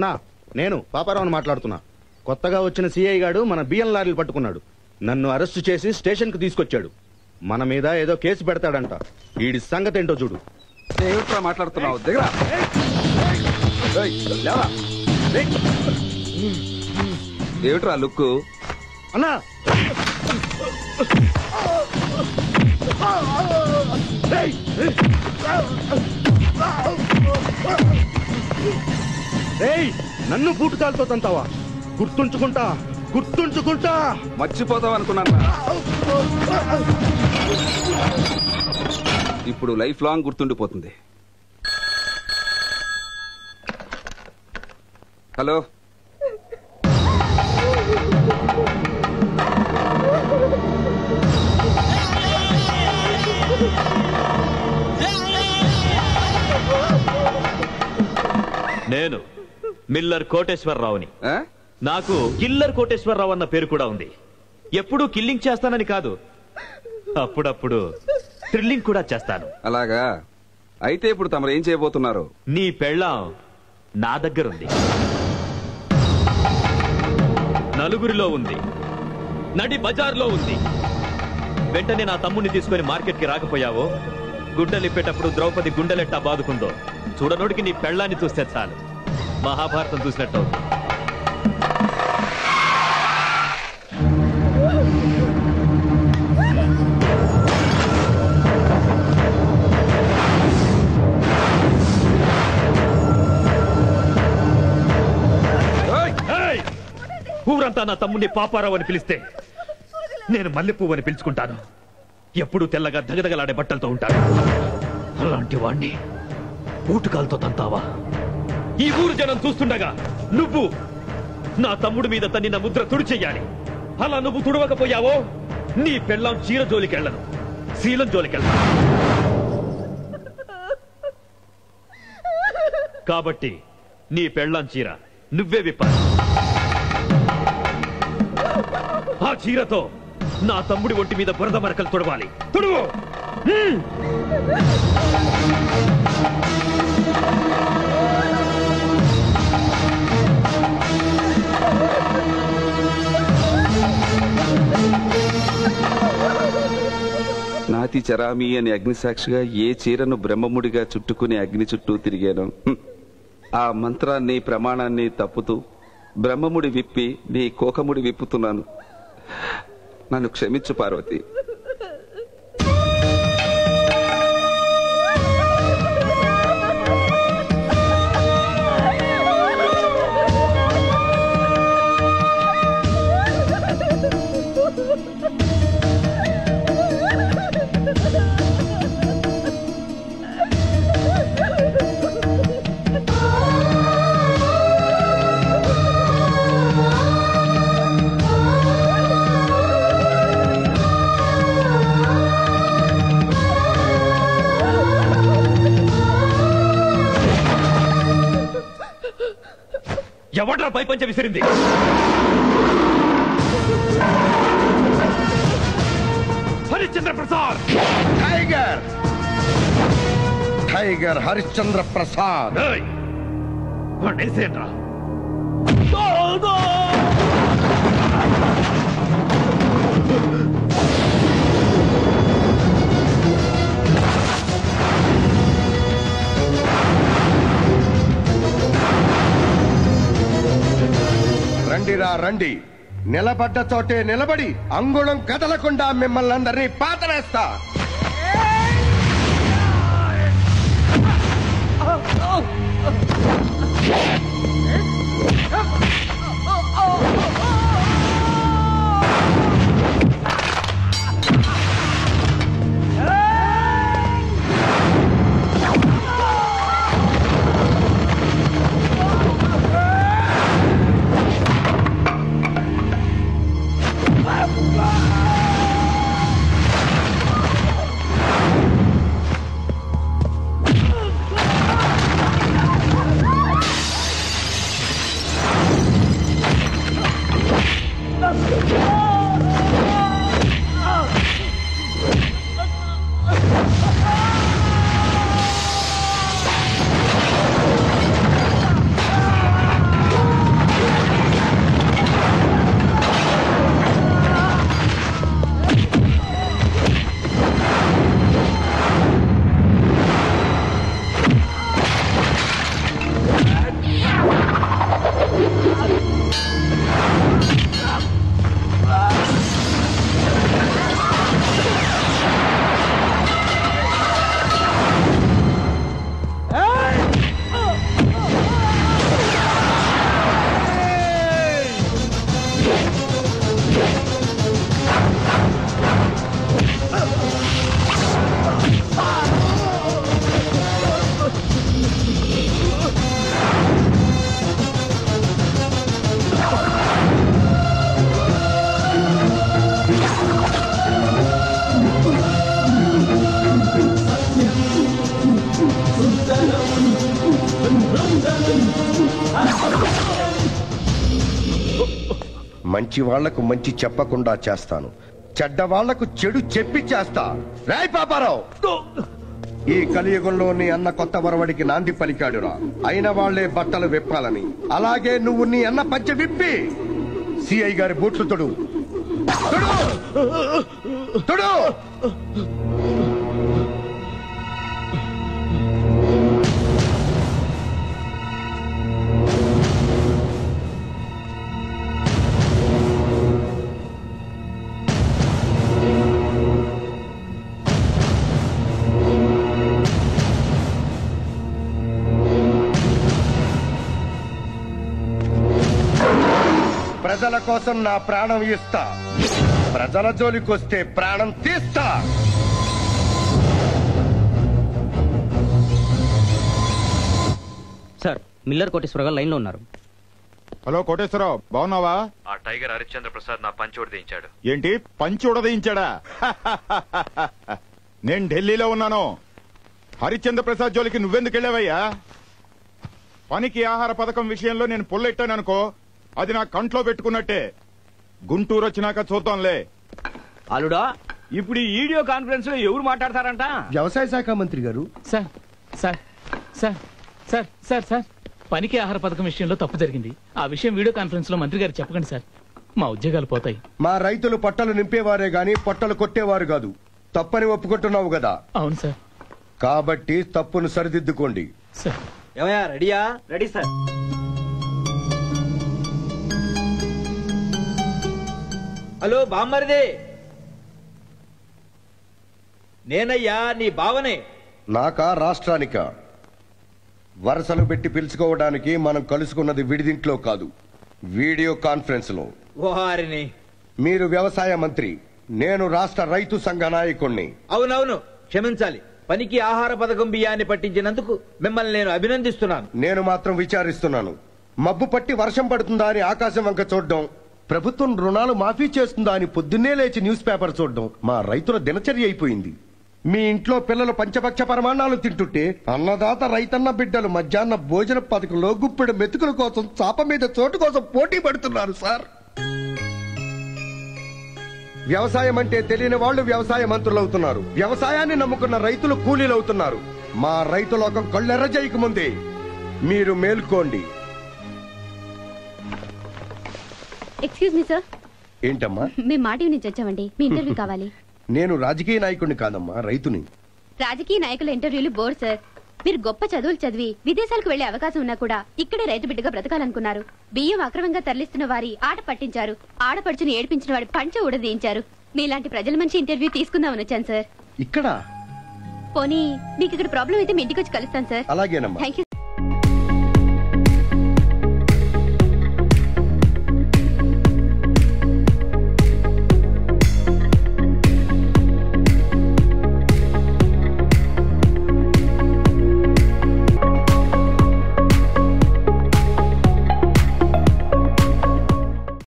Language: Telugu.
అన్నా నేను పాపారావుని మాట్లాడుతున్నా కొత్తగా వచ్చిన సిఐ గాడు మన బియ్యం లారీలు పట్టుకున్నాడు నన్ను అరెస్టు చేసి స్టేషన్ కు తీసుకొచ్చాడు మన మీద ఏదో కేసు పెడతాడంట వీడి సంగతి ఏంటో చూడు ఏమిట్రా మాట్లాడుతున్నావు దగ్గర లేవరా ఏయ్. ఏమిట్రా లుక్ అన్నా ఏయ్ నన్ను బూటుకాలతో తంతావా గుర్తుంచుకుంటా గుర్తుంచుకుంటా మర్చిపోతావు అనుకున్నాను ఇప్పుడు లైఫ్ లాంగ్ గుర్తుండిపోతుంది హలో నేను మిల్లర్ కోటేశ్వరరావుని ఆ? నాకు కిల్లర్ కోటేశ్వరరావు అన్న పేరు కూడా ఉంది ఎప్పుడూ కిల్లింగ్ చేస్తానని కాదు అప్పుడప్పుడు థ్రిల్లింగ్ కూడా చేస్తాను అలాగా అయితే ఇప్పుడు తమరు ఏం చేయబోతున్నారు నీ పెళ్ళాం నా దగ్గరుంది నలుగురిలో ఉంది నడి బజార్లో ఉంది వెంటనే నా తమ్ముడిని తీసుకొని మార్కెట్కి రాకపోయావో గుడ్డలిప్పేటప్పుడు ద్రౌపది గుండెలెట్టా బాదుకుందో చూడనోడికి నీ పెళ్ళాన్ని చూస్తే చాలు మహాభారతం చూసినట్టు అవుతుంది. ఏయ్! ఊరంతా నా తమ్ముడిని పాపారావు అని పిలిస్తే నేను మల్లెపువ్వు అని పిలుచుకుంటాను ఎప్పుడు తెల్లగా దగదగలాడే బట్టలతో ఉంటాడు అలాంటి వాణ్ణి ఊటుకాలతో తంతావా ఈ ఊరు జనం చూస్తుండగా నువ్వు నా తమ్ముడి మీద తన్నిన ముద్ర తుడిచెయ్యాలి అలా నువ్వు తుడవకపోయావో నీ పెళ్ళాం చీర జోలికెళ్ళను శీలం జోలికెళ్ళను కాబట్టి నీ పెళ్ళాం చీర నువ్వే విప్పాలి ఆ చీరతో నా తమ్ముడి ఒంటి మీద బురద మరకలు తుడవాలి తుడువు హ్మ్. నాతి చరామి అని అగ్నిసాక్షిగా ఏ చీరను బ్రహ్మముడిగా చుట్టుకుని అగ్ని చుట్టూ తిరిగాను హ్మ్. ఆ మంత్రాన్ని ప్రమాణాన్ని తప్పుతూ బ్రహ్మముడి విప్పి నీ కోకముడి విప్పుతున్నాను నన్ను క్షమించు పార్వతి ఎవడ్రా పై పంచ విసిరింది హరిశ్చంద్ర ప్రసాద్ టైగర్ టైగర్ హరిశ్చంద్ర ప్రసాద్ ఏయ్! వాణ్ణి వేసేయండ్రా. రండిరా రండి నిలబడ్డ చోటే నిలబడి అంగుళం కదలకుండా మిమ్మల్ని అందరినీ పాతవేస్తా మంచి వాళ్లకు మంచి చెప్పకుండా చేస్తాను చెడ్డ వాళ్లకు చెడు చెప్పి చేస్తా రాయ్ పాపారావు ఈ కలియుగంలో నీ అన్న కొత్త వరవడికి నాంది పలికాడురా అయిన వాళ్లే బట్టలు విప్పాలని అలాగే నువ్వు నీ అన్న పంచె విప్పి సిఐ గారి బూట్లు తొడు తొడు! తొడు ప్రజల కోసం నా ప్రాణం ఇస్తా ప్రజల జోలికొస్తే ప్రాణం తీస్తా సార్ మిల్లర్ కోటేశ్వర గారు లైన్లో ఉన్నారు హలో కోటేశ్వరరావు బాగున్నావా ఆ టైగర్ హరిశ్చంద్ర ప్రసాద్ నా పంచి ఉడదీయించాడు ఏంటి పంచి ఉడదీయించాడా నేను ఢిల్లీలో ఉన్నాను హరిశ్చంద్ర ప్రసాద్ జోలికి నువ్వెందుకు వెళ్ళావయ్యా పనికి ఆహార పథకం విషయంలో నేను పుల్లెట్టాననుకో అది నా కంట్లో పెట్టుకున్నట్టే గుంటూరు వచ్చినాక చూద్దాంలే అల్లుడా ఇప్పుడు ఈ వీడియో కాన్ఫరెన్స్ లో ఎవరు మాట్లాడతారంట వ్యవసాయ శాఖ మంత్రి గారు sir sir sir sir sir sir పనికి ఆహార పథకం విషయంలో తప్పు జరిగింది ఆ విషయం వీడియో కాన్ఫరెన్స్ లో మంత్రి గారు చెప్పకండి సార్ మా ఉద్యోగాలు పోతాయి మా రైతులు పొట్టలు నింపేవారే గాని పొట్టలు కొట్టేవారు కాదు తప్పని ఒప్పుకుంటున్నావు కదా అవును సార్ కాబట్టి తప్పును సరిదిద్దుకోండి సార్ ఏమయ్యా రెడీయా రెడీ సార్ హలో బామ్మరిది నేనయ్యా నీ బావనే నాకా రాష్ట్రానిక వరసలు పెట్టి పిలుచుకోవడానికి మనం కలుసుకున్నది విడిదింట్లో కాదు వీడియో కాన్ఫరెన్స్ లో ఓహారిని మీరు వ్యవసాయ మంత్రి నేను రాష్ట్ర రైతు సంఘ నాయకుణ్ణి అవునవును క్షమించాలి పనికి ఆహార పథకం బియ్యాన్ని పట్టించినందుకు మిమ్మల్ని నేను అభినందిస్తున్నాను నేను మాత్రం విచారిస్తున్నాను మబ్బు పట్టి వర్షం పడుతుందా అని ఆకాశం వంక చూడడం ప్రభుత్వం రుణాలు మాఫీ చేస్తుందా అని పొద్దున్నే లేచి న్యూస్ పేపర్ చూడడం మా రైతుల దినచర్య అయిపోయింది మీ ఇంట్లో పిల్లలు పంచపక్ష పరమాణాలు తింటుంటే అన్నదాత రైతన్న బిడ్డలు మధ్యాహ్న భోజన పథకంలో గుప్పెడు మెతుకుల కోసం చాప మీద చోటు కోసం పోటీ పడుతున్నారు సార్ వ్యవసాయం అంటే తెలియని వాళ్ళు వ్యవసాయ మంత్రులు అవుతున్నారు వ్యవసాయాన్ని నమ్ముకున్న రైతులు కూలీలు అవుతున్నారు మా రైతు లోకం కళ్ళెర్ర చేయక ముందే మీరు మేల్కోండి ఎక్స్క్యూజ్ మీ సార్ ఏంటమ్మా మేము మాటివి నుంచి వచ్చామండి మీ ఇంటర్వ్యూ కావాలి నేను రాజకీయ నాయకుడిని కాదమ్మా రైతుని రాజకీయ నాయకుల ఇంటర్వ్యూలు బోర్ సార్ మీరు గొప్ప చదువులు చదివి విదేశాలకు వెళ్లే అవకాశం ఉన్నా కూడా ఇక్కడే రైతు బిడ్డగా బ్రతకాలనుకున్నారు బియ్యం అక్రమంగా తరలిస్తున్న వారి ఆట పట్టించారు ఆడపడుచుని ఏడిపించిన వాడి పంచ ఊడదీయించారు మీలాంటి ప్రజల మంచి ఇంటర్వ్యూ తీసుకుందామని వచ్చాను సార్ ఇక్కడ పోనీ మీకు ఇక్కడ ప్రాబ్లం అయితే మీ ఇంటికి వచ్చి కలుస్తాను సార్ అలాగేనమ్మా థ్యాంక్ యూ